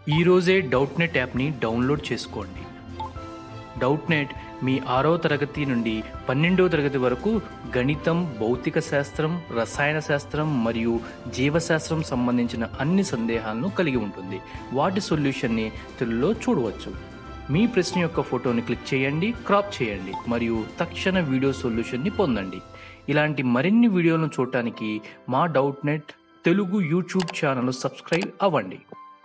ఈరోజే డౌట్ నెట్ యాప్ని డౌన్లోడ్ చేసుకోండి డౌట్ నెట్ మీ ఆరో తరగతి నుండి పన్నెండవ తరగతి వరకు గణితం భౌతిక శాస్త్రం రసాయన శాస్త్రం మరియు జీవశాస్త్రం సంబంధించిన అన్ని సందేహాలను కలిగి ఉంటుంది వాటి సొల్యూషన్ని తెలుగులో చూడవచ్చు మీ ప్రశ్న యొక్క ఫోటోని క్లిక్ చేయండి క్రాప్ చేయండి మరియు తక్షణ వీడియో సొల్యూషన్ని పొందండి ఇలాంటి మరిన్ని వీడియోలను చూడటానికి మా Doubtnut Telugu YouTube channel subscribe అవ్వండి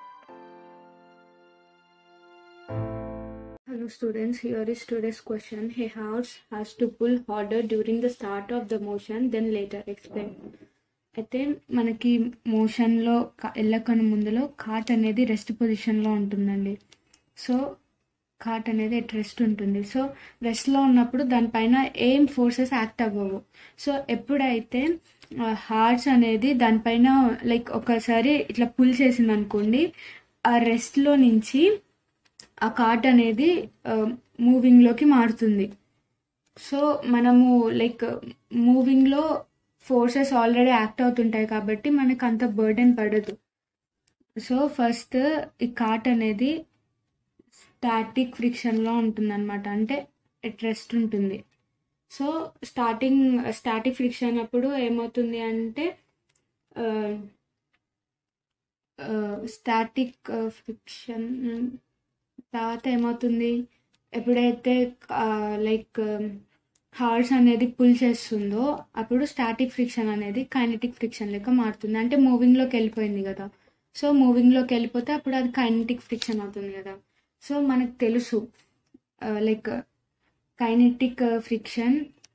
Hello students, here is today's question. A horse has to pull harder during the start of the motion then later explain. అయితే మనకి మోషన్లో వెళ్ళకని ముందులో కాట్ అనేది రెస్ట్ పొజిషన్లో ఉంటుందండి సో కాట్ అనేది ఎట్ రెస్ట్ ఉంటుంది సో రెస్ట్లో ఉన్నప్పుడు దానిపైన ఏం ఫోర్సెస్ యాక్ట్ అవ్వవు సో ఎప్పుడైతే హార్ట్స్ అనేది దానిపైన లైక్ ఒకసారి ఇట్లా పుల్ చేసింది అనుకోండి ఆ రెస్ట్లో నుంచి ఆ కార్ట్ అనేది మూవింగ్లోకి మారుతుంది సో మనము లైక్ మూవింగ్లో ఫోర్సెస్ ఆల్రెడీ యాక్ట్ అవుతుంటాయి కాబట్టి మనకు అంత బర్డెన్ పడదు సో ఫస్ట్ ఈ కార్ట్ అనేది స్టాటిక్ ఫ్రిక్షన్లో ఉంటుంది అనమాట అంటే ఎట్ రెస్ట్ ఉంటుంది సో స్టార్టింగ్ స్టాటిక్ ఫ్రిక్షన్ అప్పుడు ఏమవుతుంది అంటే స్టాటిక్ ఫ్రిక్షన్ తర్వాత ఏమవుతుంది ఎప్పుడైతే లైక్ హార్స్ అనేది పుల్ చేస్తుందో అప్పుడు స్టాటిక్ ఫ్రిక్షన్ అనేది కైనటిక్ ఫ్రిక్షన్ లెక్క మారుతుంది అంటే మూవింగ్లోకి వెళ్ళిపోయింది కదా సో మూవింగ్లోకి వెళ్ళిపోతే అప్పుడు అది కైనటిక్ ఫ్రిక్షన్ అవుతుంది కదా సో మనకు తెలుసు like kinetic friction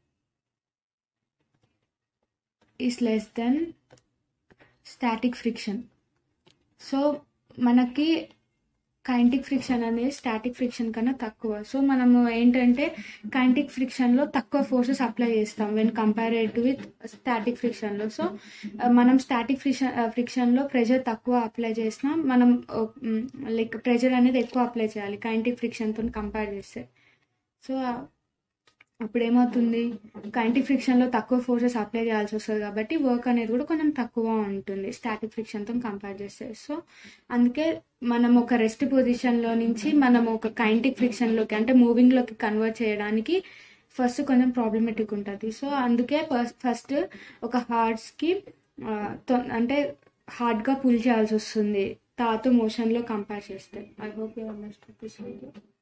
is less than static friction so మనకి కైంటిక్ ఫ్రిక్షన్ అనేది స్టాటిక్ ఫ్రిక్షన్ కన్నా తక్కువ సో మనము ఏంటంటే కైంటిక్ ఫ్రిక్షన్లో తక్కువ ఫోర్సెస్ అప్లై చేస్తాం వెన్ కంపేరేట్ విత్ స్టాటిక్ ఫ్రిక్షన్లో సో మనం స్టాటిక్ ఫ్రిక్షన్ ఫ్రిక్షన్లో ప్రెషర్ తక్కువ అప్లై చేసినా మనం లైక్ ప్రెషర్ అనేది ఎక్కువ అప్లై చేయాలి కైంటిక్ ఫ్రిక్షన్తో కంపేర్ చేస్తే సో అప్పుడు ఏమవుతుంది కైంటిక్ ఫ్రిక్షన్లో తక్కువ ఫోర్సెస్ అప్లై చేయాల్సి వస్తుంది కాబట్టి వర్క్ అనేది కూడా కొంచెం తక్కువ ఉంటుంది స్టాటిక్ ఫ్రిక్షన్తో కంపేర్ చేస్తే సో అందుకే మనం ఒక రెస్ట్ పొజిషన్లో నుంచి మనం ఒక కైంటిక్ ఫ్రిక్షన్లోకి అంటే మూవింగ్లోకి కన్వర్ట్ చేయడానికి ఫస్ట్ కొంచెం ప్రాబ్లమేటిక్ ఉంటుంది సో అందుకే ఫస్ట్ ఒక హార్ట్స్కి అంటే హార్డ్గా పుల్ చేయాల్సి వస్తుంది తాతో మోషన్లో కంపేర్ చేస్తే I hope you understand this video